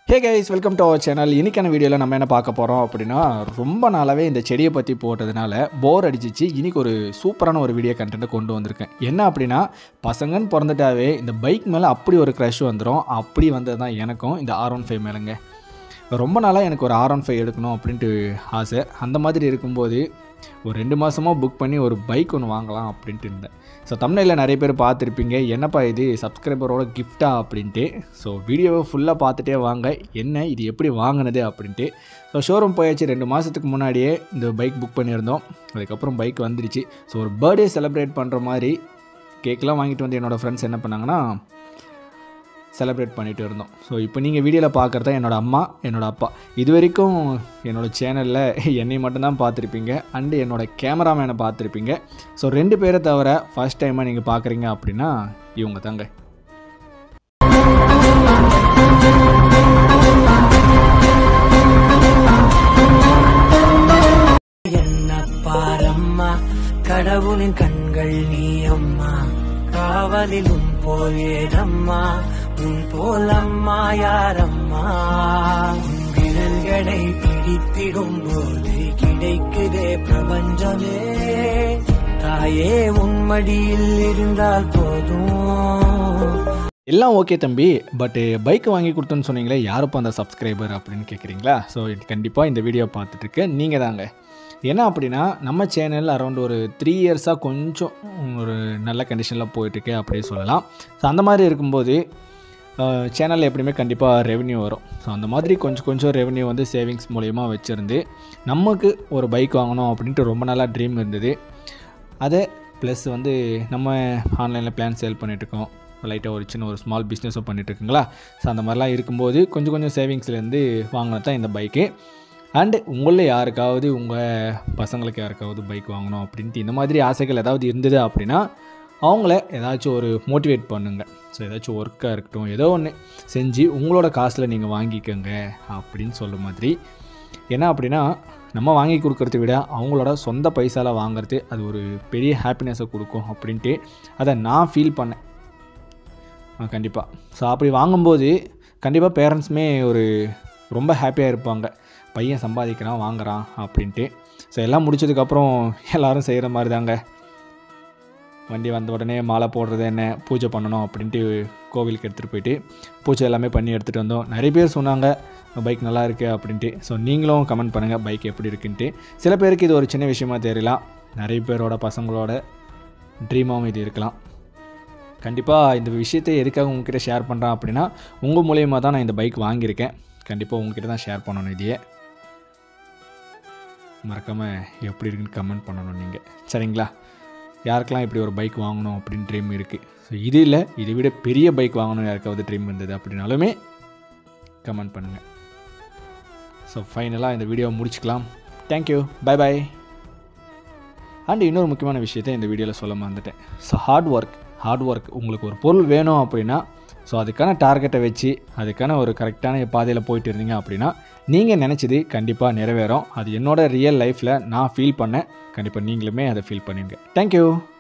hey guys welcome to our channel இன்னைக்கான வீடியோவில் நம்ம என்ன பார்க்க போகிறோம் அப்படின்னா ரொம்ப நாளாகவே இந்த செடியை பற்றி போட்டதுனால போர் அடிச்சிச்சு இன்னைக்கு ஒரு சூப்பரான ஒரு வீடியோ கண்டென்ட்டை கொண்டு வந்திருக்கேன் என்ன அப்படின்னா பசங்கன்னு பிறந்துட்டாவே இந்த பைக் மேலே அப்படி ஒரு க்ரஷ் வந்துடும் அப்படி வந்தது தான் எனக்கும் இந்த ஆர் ஒன் ஃபைவ் மேலேங்க ரொம்ப நாளாக எனக்கு ஒரு ஆர் ஒன் ஃபைவ் எடுக்கணும் அப்படின்ட்டு ஆசை அந்த மாதிரி இருக்கும்போது ஒரு ரெண்டு மாதமாக புக் பண்ணி ஒரு பைக் ஒன்று வாங்கலாம் அப்படின்ட்டு இருந்தேன் ஸோ தமிழில் நிறைய பேர் பார்த்துருப்பீங்க என்னப்பா இது சப்ஸ்கிரைபரோட கிஃப்டா அப்படின்ட்டு ஸோ வீடியோவை ஃபுல்லாக பார்த்துட்டே வாங்க என்ன இது எப்படி வாங்கினது அப்படின்ட்டு ஸோ ஷோரூம் போயாச்சு ரெண்டு மாதத்துக்கு முன்னாடியே இந்த பைக் புக் பண்ணியிருந்தோம் அதுக்கப்புறம் பைக் வந்துடுச்சு ஸோ ஒரு பர்த்டே செலிப்ரேட் பண்ணுற மாதிரி கேக்லாம் வாங்கிட்டு வந்து என்னோடய ஃப்ரெண்ட்ஸ் என்ன பண்ணாங்கன்னா செலிப்ரேட் பண்ணிட்டு இருந்தோம் ஸோ இப்போ நீங்கள் வீடியோவில் பார்க்குறது என்னோடய அம்மா என்னோடய அப்பா இது வரைக்கும் என்னோடய சேனலில் என்னை மட்டும்தான் பார்த்துருப்பீங்க அண்டு என்னோடய கேமராமேனை பார்த்துருப்பீங்க ஸோ ரெண்டு பேரை தவிர ஃபர்ஸ்ட் டைமாக நீங்கள் பார்க்குறீங்க அப்படின்னா இவங்க தாங்க என்ன பாரம்மா கடவுளின் கண்கள் நீ அம்மா காவலிலும் போயேதம்மா உன் போல் அம்மா யாரம்மா உன் விரல்களை பிடித்திடும் போது கிடைக்குதே பிரபஞ்சமே தாயே உன் மடியில் இருந்தால் போதும் எல்லாம் ஓகே தம்பி பட்டு பைக் வாங்கி கொடுத்தோன்னு சொன்னீங்களே யாருப்பா அந்த சப்ஸ்கிரைபர் அப்படின்னு கேட்குறீங்களா ஸோ இது கண்டிப்பாக இந்த வீடியோ பார்த்துட்ருக்க நீங்கள் தாங்க என்ன அப்படின்னா நம்ம சேனல் அரௌண்ட் ஒரு த்ரீ இயர்ஸாக கொஞ்சம் ஒரு நல்ல கண்டிஷனில் போயிட்டுருக்கு அப்படியே சொல்லலாம் ஸோ அந்த மாதிரி இருக்கும்போது சேனலில் எப்படியுமே கண்டிப்பாக ரெவென்யூ வரும் ஸோ அந்த மாதிரி கொஞ்சம் கொஞ்சம் ரெவென்யூ வந்து சேவிங்ஸ் மூலயமா வச்சுருந்து நமக்கு ஒரு பைக் வாங்கணும் அப்படின்ட்டு ரொம்ப நாளாக ட்ரீம் இருந்தது அதை ப்ளஸ் வந்து நம்ம ஆன்லைனில் பிளான் சேல் பண்ணிகிட்ருக்கோம் லைட்டாக ஒரு சின்ன ஒரு ஸ்மால் பிஸ்னஸும் பண்ணிகிட்ருக்குங்களா ஸோ அந்த மாதிரிலாம் இருக்கும்போது கொஞ்சம் கொஞ்சம் சேவிங்ஸ்லேருந்து வாங்கினது தான் இந்த பைக்கு அண்டு உங்களில் யாருக்காவது உங்கள் பசங்களுக்கு யாருக்காவது பைக் வாங்கணும் அப்படின்ட்டு இந்த மாதிரி ஆசைகள் ஏதாவது இருந்தது அப்படின்னா அவங்கள ஏதாச்சும் ஒரு மோட்டிவேட் பண்ணுங்கள் ஸோ ஏதாச்சும் ஒர்க்காக இருக்கட்டும் ஏதோ ஒன்று செஞ்சு உங்களோட காசில் நீங்கள் வாங்கிக்கோங்க அப்படின்னு சொல்ல மாதிரி ஏன்னா அப்படின்னா நம்ம வாங்கி கொடுக்கறத விட அவங்களோட சொந்த பைசாவில் வாங்குறது அது ஒரு பெரிய ஹாப்பினஸை கொடுக்கும் அப்படின்ட்டு அதை நான் ஃபீல் பண்ணேன் கண்டிப்பாக ஸோ அப்படி வாங்கும்போது கண்டிப்பாக பேரண்ட்ஸுமே ஒரு ரொம்ப ஹாப்பியாக இருப்பாங்க பையன் சம்பாதிக்கிறான் வாங்குறான் அப்படின்ட்டு ஸோ எல்லாம் முடிச்சதுக்கப்புறம் எல்லோரும் செய்கிற மாதிரி தாங்க வண்டி வந்த உடனே மாலை போடுறது என்ன பூஜை பண்ணணும் அப்படின்ட்டு கோவிலுக்கு எடுத்துகிட்டு போயிட்டு பூஜை எல்லாமே பண்ணி எடுத்துகிட்டு வந்தோம் நிறைய பேர் சொன்னாங்க பைக் நல்லா இருக்குது அப்படின்ட்டு ஸோ நீங்களும் கமெண்ட் பண்ணுங்கள் பைக் எப்படி இருக்குன்ட்டு சில பேருக்கு இது ஒரு சின்ன விஷயமா தெரியலாம் நிறைய பேரோட பசங்களோட ட்ரீமாகவும் இது இருக்கலாம் கண்டிப்பாக இந்த விஷயத்தை எதுக்காக உங்ககிட்ட ஷேர் பண்ணுறேன் அப்படின்னா உங்கள் மூலியமாக தான் நான் இந்த பைக் வாங்கியிருக்கேன் கண்டிப்பாக உங்ககிட்ட தான் ஷேர் பண்ணணும் இதையே மறக்காமல் எப்படி இருக்குன்னு கமெண்ட் பண்ணணும் நீங்கள் சரிங்களா யாருக்கெல்லாம் இப்படி ஒரு பைக் வாங்கணும் அப்படின்னு ட்ரீம் இருக்குது ஸோ இது இல்லை இதை விட பெரிய பைக் வாங்கணும் யாருக்காவது ட்ரீம் இருந்தது அப்படின்னாலுமே கமெண்ட் பண்ணுங்கள் ஸோ ஃபைனலாக இந்த வீடியோவை முடிச்சுக்கலாம் தேங்க்யூ பை பை அண்ட் இன்னொரு முக்கியமான விஷயத்தை இந்த வீடியோவில் சொல்ல மறந்துட்டேன் so hard work hard work உங்களுக்கு ஒரு பொருள் வேணும் அப்படின்னா ஸோ அதுக்கான டார்கெட்டை வச்சு அதுக்கான ஒரு கரெக்டான பாதையில் போயிட்டு இருந்தீங்க அப்படின்னா நீங்கள் நினச்சது கண்டிப்பாக நிறைவேறும் அது என்னோட ரியல் லைஃப்பில் நான் ஃபீல் பண்ணேன் கண்டிப்பாக நீங்களுமே அதை ஃபீல் பண்ணுவீங்க தேங்க்யூ